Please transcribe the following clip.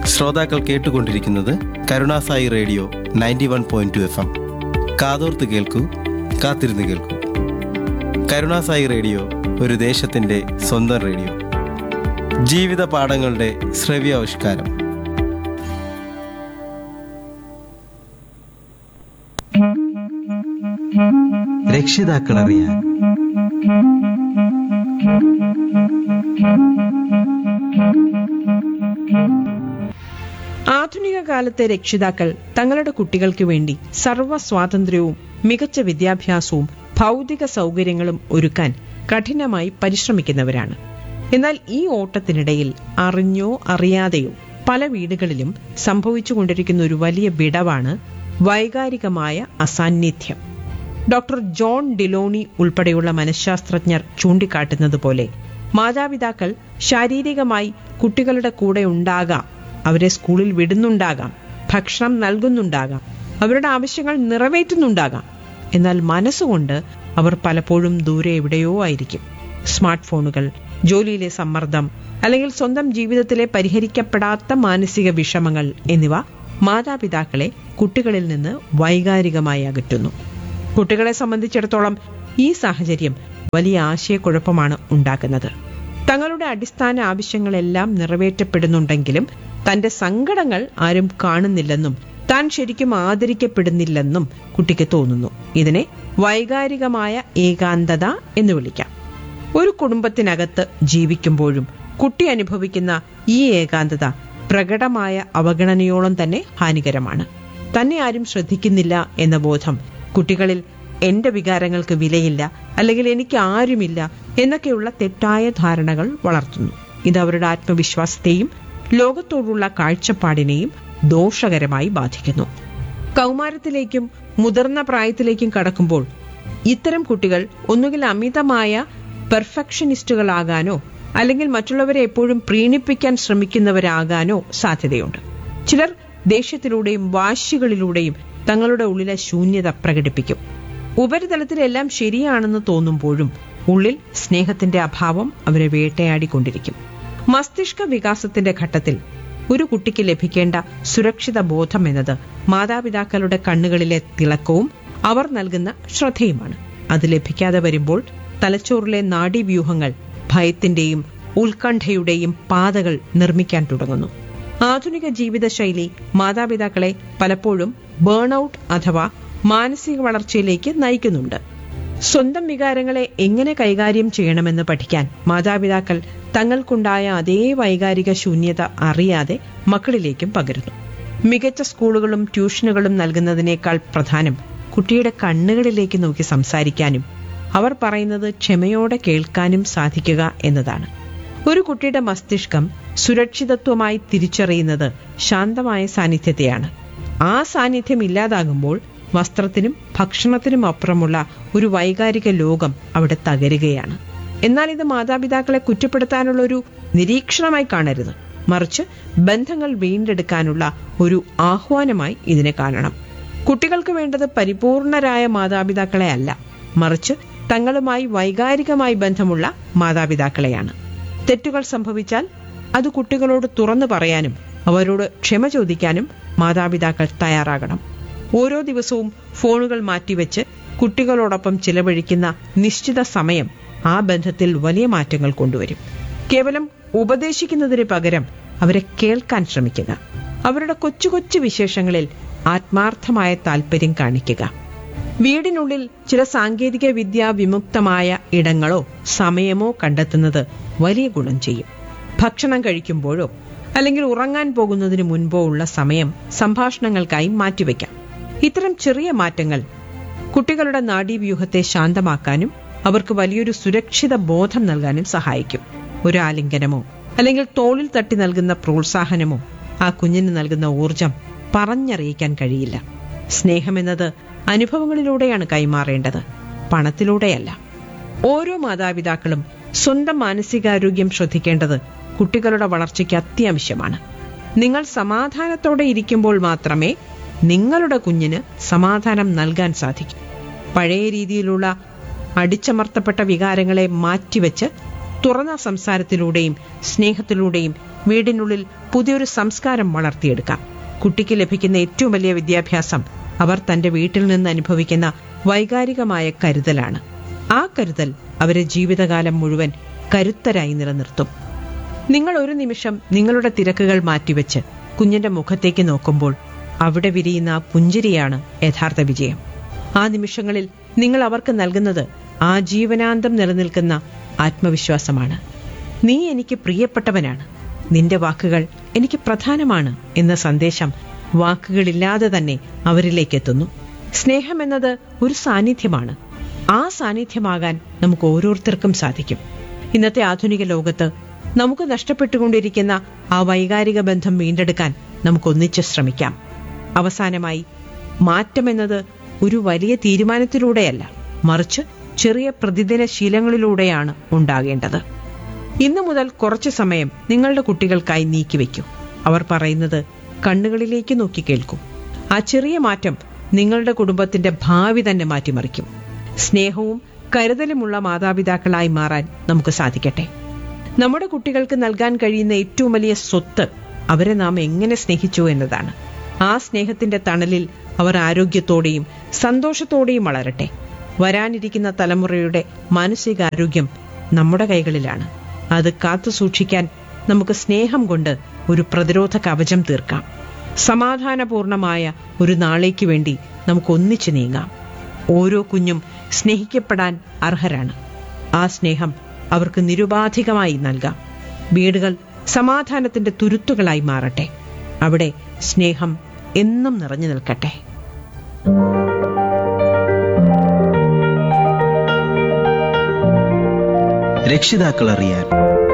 ശ്രോതാക്കൾ കേട്ടുകൊണ്ടിരിക്കുന്നത് Karunasai radio ninety one point two F M കാതോർത്ത് കേൾക്കൂ കാത്തിരുന്ന് കേൾക്കൂ കരുണാസായി റേഡിയോ ഒരു ദേശത്തിൻ്റെ സ്വന്തം റേഡിയോ ജീവിത പാഠങ്ങളുടെ ശ്രവ്യാവിഷ്കാരം രക്ഷിതാക്കൾ അറിയാൻ ആധുനിക കാലത്തെ രക്ഷിതാക്കൾ തങ്ങളുടെ കുട്ടികൾക്ക് വേണ്ടി സർവ്വ സ്വാതന്ത്ര്യവും മികച്ച വിദ്യാഭ്യാസവും ഭൗതിക സൗകര്യങ്ങളും ഒരുക്കാൻ കഠിനമായി പരിശ്രമിക്കുന്നവരാണ് എന്നാൽ ഈ ഓട്ടത്തിനിടയിൽ അറിഞ്ഞോ അറിയാതെയോ പല വീടുകളിലും സംഭവിച്ചുകൊണ്ടിരിക്കുന്ന ഒരു വലിയ വിടവാണ് വൈകാരികമായ അസാന്നിധ്യം ഡോക്ടർ ജോൺ ഡിലോണി ഉൾപ്പെടെയുള്ള മനഃശാസ്ത്രജ്ഞർ ചൂണ്ടിക്കാട്ടുന്നത് പോലെ മാതാപിതാക്കൾ ശാരീരികമായി കുട്ടികളുടെ കൂടെ ഉണ്ടാകാം അവരെ സ്കൂളിൽ വിടുന്നുണ്ടാകാം ഭക്ഷണം നൽകുന്നുണ്ടാകാം അവരുടെ ആവശ്യങ്ങൾ നിറവേറ്റുന്നുണ്ടാകാം എന്നാൽ മനസ്സുകൊണ്ട് അവർ പലപ്പോഴും ദൂരെ എവിടെയോ ആയിരിക്കും സ്മാർട്ട് ഫോണുകൾ ജോലിയിലെ സമ്മർദ്ദം അല്ലെങ്കിൽ സ്വന്തം ജീവിതത്തിലെ പരിഹരിക്കപ്പെടാത്ത മാനസിക വിഷമങ്ങൾ എന്നിവ മാതാപിതാക്കളെ കുട്ടികളിൽ നിന്ന് വൈകാരികമായി അകറ്റുന്നു കുട്ടികളെ സംബന്ധിച്ചിടത്തോളം ഈ സാഹചര്യം വലിയ ആശയക്കുഴപ്പമാണ് ഉണ്ടാക്കുന്നത് തങ്ങളുടെ അടിസ്ഥാന ആവശ്യങ്ങളെല്ലാം നിറവേറ്റപ്പെടുന്നുണ്ടെങ്കിലും തന്റെ സങ്കടങ്ങൾ ആരും കാണുന്നില്ലെന്നും താൻ ശരിക്കും ആദരിക്കപ്പെടുന്നില്ലെന്നും കുട്ടിക്ക് തോന്നുന്നു ഇതിനെ വൈകാരികമായ ഏകാന്തത എന്ന് വിളിക്കാം ഒരു കുടുംബത്തിനകത്ത് ജീവിക്കുമ്പോഴും കുട്ടി അനുഭവിക്കുന്ന ഈ ഏകാന്തത പ്രകടമായ അവഗണനയോളം തന്നെ ഹാനികരമാണ് തന്നെ ആരും ശ്രദ്ധിക്കുന്നില്ല എന്ന ബോധം കുട്ടികളിൽ എന്റെ വികാരങ്ങൾക്ക് വിലയില്ല അല്ലെങ്കിൽ എനിക്ക് ആരുമില്ല എന്നൊക്കെയുള്ള തെറ്റായ ധാരണകൾ വളർത്തുന്നു ഇത് അവരുടെ ആത്മവിശ്വാസത്തെയും ലോകത്തോടുള്ള കാഴ്ചപ്പാടിനെയും ദോഷകരമായി ബാധിക്കുന്നു കൗമാരത്തിലേക്കും മുതിർന്ന പ്രായത്തിലേക്കും കടക്കുമ്പോൾ ഇത്തരം കുട്ടികൾ ഒന്നുകിൽ അമിതമായ പെർഫെക്ഷനിസ്റ്റുകളാകാനോ അല്ലെങ്കിൽ മറ്റുള്ളവരെ എപ്പോഴും പ്രീണിപ്പിക്കാൻ ശ്രമിക്കുന്നവരാകാനോ സാധ്യതയുണ്ട് ചിലർ ദേഷ്യത്തിലൂടെയും വാശികളിലൂടെയും തങ്ങളുടെ ഉള്ളിലെ ശൂന്യത പ്രകടിപ്പിക്കും ഉപരിതലത്തിലെല്ലാം ശരിയാണെന്ന് തോന്നുമ്പോഴും ഉള്ളിൽ സ്നേഹത്തിന്റെ അഭാവം അവരെ വേട്ടയാടിക്കൊണ്ടിരിക്കും മസ്തിഷ്ക വികാസത്തിന്റെ ഘട്ടത്തിൽ ഒരു കുട്ടിക്ക് ലഭിക്കേണ്ട സുരക്ഷിത ബോധം എന്നത് മാതാപിതാക്കളുടെ കണ്ണുകളിലെ തിളക്കവും അവർ നൽകുന്ന ശ്രദ്ധയുമാണ് അത് ലഭിക്കാതെ വരുമ്പോൾ തലച്ചോറിലെ നാഡീവ്യൂഹങ്ങൾ ഭയത്തിന്റെയും ഉത്കണ്ഠയുടെയും പാതകൾ നിർമ്മിക്കാൻ തുടങ്ങുന്നു ആധുനിക ജീവിതശൈലി മാതാപിതാക്കളെ പലപ്പോഴും ബേൺഔട്ട് അഥവാ മാനസിക വളർച്ചയിലേക്ക് നയിക്കുന്നുണ്ട് സ്വന്തം വികാരങ്ങളെ എങ്ങനെ കൈകാര്യം ചെയ്യണമെന്ന് പഠിക്കാൻ മാതാപിതാക്കൾ തങ്ങൾക്കുണ്ടായ അതേ വൈകാരിക ശൂന്യത അറിയാതെ മക്കളിലേക്കും പകരുന്നു മികച്ച സ്കൂളുകളും ട്യൂഷനുകളും നൽകുന്നതിനേക്കാൾ പ്രധാനം കുട്ടിയുടെ കണ്ണുകളിലേക്ക് നോക്കി സംസാരിക്കാനും അവർ പറയുന്നത് ക്ഷമയോടെ കേൾക്കാനും സാധിക്കുക എന്നതാണ് ഒരു കുട്ടിയുടെ മസ്തിഷ്കം സുരക്ഷിതത്വമായി തിരിച്ചറിയുന്നത് ശാന്തമായ സാന്നിധ്യത്തെയാണ് ആ സാന്നിധ്യം ഇല്ലാതാകുമ്പോൾ വസ്ത്രത്തിനും ഭക്ഷണത്തിനും അപ്പുറമുള്ള ഒരു വൈകാരിക ലോകം അവിടെ തകരുകയാണ് എന്നാൽ ഇത് മാതാപിതാക്കളെ കുറ്റപ്പെടുത്താനുള്ള ഒരു നിരീക്ഷണമായി കാണരുത് മറിച്ച് ബന്ധങ്ങൾ വീണ്ടെടുക്കാനുള്ള ഒരു ആഹ്വാനമായി ഇതിനെ കാണണം കുട്ടികൾക്ക് വേണ്ടത് പരിപൂർണരായ മാതാപിതാക്കളെ അല്ല മറിച്ച് തങ്ങളുമായി വൈകാരികമായി ബന്ധമുള്ള മാതാപിതാക്കളെയാണ് തെറ്റുകൾ സംഭവിച്ചാൽ അത് കുട്ടികളോട് തുറന്നു പറയാനും അവരോട് ക്ഷമ ചോദിക്കാനും മാതാപിതാക്കൾ തയ്യാറാകണം ഓരോ ദിവസവും ഫോണുകൾ മാറ്റിവെച്ച് കുട്ടികളോടൊപ്പം ചിലവഴിക്കുന്ന നിശ്ചിത സമയം ആ ബന്ധത്തിൽ വലിയ മാറ്റങ്ങൾ കൊണ്ടുവരും കേവലം ഉപദേശിക്കുന്നതിന് പകരം അവരെ കേൾക്കാൻ ശ്രമിക്കുക അവരുടെ കൊച്ചു കൊച്ചു വിശേഷങ്ങളിൽ ആത്മാർത്ഥമായ താല്പര്യം കാണിക്കുക വീടിനുള്ളിൽ ചില സാങ്കേതിക വിദ്യ വിമുക്തമായ ഇടങ്ങളോ സമയമോ കണ്ടെത്തുന്നത് വലിയ ഗുണം ചെയ്യും ഭക്ഷണം കഴിക്കുമ്പോഴോ അല്ലെങ്കിൽ ഉറങ്ങാൻ പോകുന്നതിന് മുൻപോ ഉള്ള സമയം സംഭാഷണങ്ങൾക്കായി മാറ്റിവെക്കാം ഇത്തരം ചെറിയ മാറ്റങ്ങൾ കുട്ടികളുടെ നാഡീവ്യൂഹത്തെ ശാന്തമാക്കാനും അവർക്ക് വലിയൊരു സുരക്ഷിത ബോധം നൽകാനും സഹായിക്കും ഒരു ആലിംഗനമോ അല്ലെങ്കിൽ തോളിൽ തട്ടി നൽകുന്ന പ്രോത്സാഹനമോ ആ കുഞ്ഞിന് നൽകുന്ന ഊർജം പറഞ്ഞറിയിക്കാൻ കഴിയില്ല സ്നേഹമെന്നത് അനുഭവങ്ങളിലൂടെയാണ് കൈമാറേണ്ടത് പണത്തിലൂടെയല്ല ഓരോ മാതാപിതാക്കളും സ്വന്തം മാനസികാരോഗ്യം ശ്രദ്ധിക്കേണ്ടത് കുട്ടികളുടെ വളർച്ചയ്ക്ക് അത്യാവശ്യമാണ് നിങ്ങൾ സമാധാനത്തോടെ ഇരിക്കുമ്പോൾ മാത്രമേ നിങ്ങളുടെ കുഞ്ഞിന് സമാധാനം നൽകാൻ സാധിക്കൂ പഴയ രീതിയിലുള്ള അടിച്ചമർത്തപ്പെട്ട വികാരങ്ങളെ മാറ്റിവെച്ച് തുറന്ന സംസാരത്തിലൂടെയും സ്നേഹത്തിലൂടെയും വീടിനുള്ളിൽ പുതിയൊരു സംസ്കാരം വളർത്തിയെടുക്കാം കുട്ടിക്ക് ലഭിക്കുന്ന ഏറ്റവും വലിയ വിദ്യാഭ്യാസം അവർ തന്റെ വീട്ടിൽ നിന്ന് അനുഭവിക്കുന്ന വൈകാരികമായ കരുതലാണ് ആ കരുതൽ അവരെ ജീവിതകാലം മുഴുവൻ കരുത്തരായി നിലനിർത്തും നിങ്ങൾ ഒരു നിമിഷം നിങ്ങളുടെ തിരക്കുകൾ മാറ്റിവെച്ച് കുഞ്ഞിന്റെ മുഖത്തേക്ക് നോക്കുമ്പോൾ അവിടെ വിരിയുന്ന ആ പുഞ്ചിരിയാണ് യഥാർത്ഥ വിജയം ആ നിമിഷങ്ങളിൽ നിങ്ങൾ അവർക്ക് നൽകുന്നത് ആ ജീവനാന്തം നിലനിൽക്കുന്ന ആത്മവിശ്വാസമാണ് നീ എനിക്ക് പ്രിയപ്പെട്ടവനാണ് നിന്റെ വാക്കുകൾ എനിക്ക് പ്രധാനമാണ് എന്ന സന്ദേശം വാക്കുകളില്ലാതെ തന്നെ അവരിലേക്ക് എത്തുന്നു സ്നേഹം എന്നത് ഒരു സാന്നിധ്യമാണ് ആ സാന്നിധ്യമാകാൻ നമുക്ക് ഓരോരുത്തർക്കും സാധിക്കും ഇന്നത്തെ ആധുനിക ലോകത്ത് നമുക്ക് നഷ്ടപ്പെട്ടുകൊണ്ടിരിക്കുന്ന ആ വൈകാരിക ബന്ധം വീണ്ടെടുക്കാൻ നമുക്ക് ഒന്നിച്ച് ശ്രമിക്കാം അവസാനമായി മാറ്റമെന്നത് ഒരു വലിയ തീരുമാനത്തിലൂടെയല്ല മറിച്ച് ചെറിയ പ്രതിദിന ശീലങ്ങളിലൂടെയാണ് ഉണ്ടാകേണ്ടത് ഇന്നു മുതൽ കുറച്ചു സമയം നിങ്ങളുടെ കുട്ടികൾക്കായി നീക്കിവെക്കൂ അവർ പറയുന്നത് കണ്ണുകളിലേക്ക് നോക്കി കേൾക്കൂ ആ ചെറിയ മാറ്റം നിങ്ങളുടെ കുടുംബത്തിന്റെ ഭാവി തന്നെ മാറ്റിമറിക്കും സ്നേഹവും കരുതലുമുള്ള മാതാപിതാക്കളായി മാറാൻ നമുക്ക് സാധിക്കട്ടെ നമ്മുടെ കുട്ടികൾക്ക് നൽകാൻ കഴിയുന്ന ഏറ്റവും വലിയ സ്വത്ത് അവരെ നാം എങ്ങനെ സ്നേഹിച്ചു എന്നതാണ് ആ സ്നേഹത്തിന്റെ തണലിൽ അവർ ആരോഗ്യത്തോടെയും സന്തോഷത്തോടെയും വളരട്ടെ വരാനിരിക്കുന്ന തലമുറയുടെ മാനസികാരോഗ്യം നമ്മുടെ കൈകളിലാണ് അത് കാത്തു സൂക്ഷിക്കാൻ നമുക്ക് സ്നേഹം കൊണ്ട് ഒരു പ്രതിരോധ കവചം തീർക്കാം സമാധാനപൂർണമായ ഒരു നാളേക്ക് വേണ്ടി നമുക്ക് ഒന്നിച്ചു നീങ്ങാം ഓരോ കുഞ്ഞും സ്നേഹിക്കപ്പെടാൻ അർഹരാണ് ആ സ്നേഹം അവർക്ക് നിരുപാധികമായി നൽകാം വീടുകൾ സമാധാനത്തിന്റെ തുരുത്തുകളായി മാറട്ടെ അവിടെ സ്നേഹം എന്നും നിറഞ്ഞു നിൽക്കട്ടെ രക്ഷിതാക്കൾ അറിയാൻ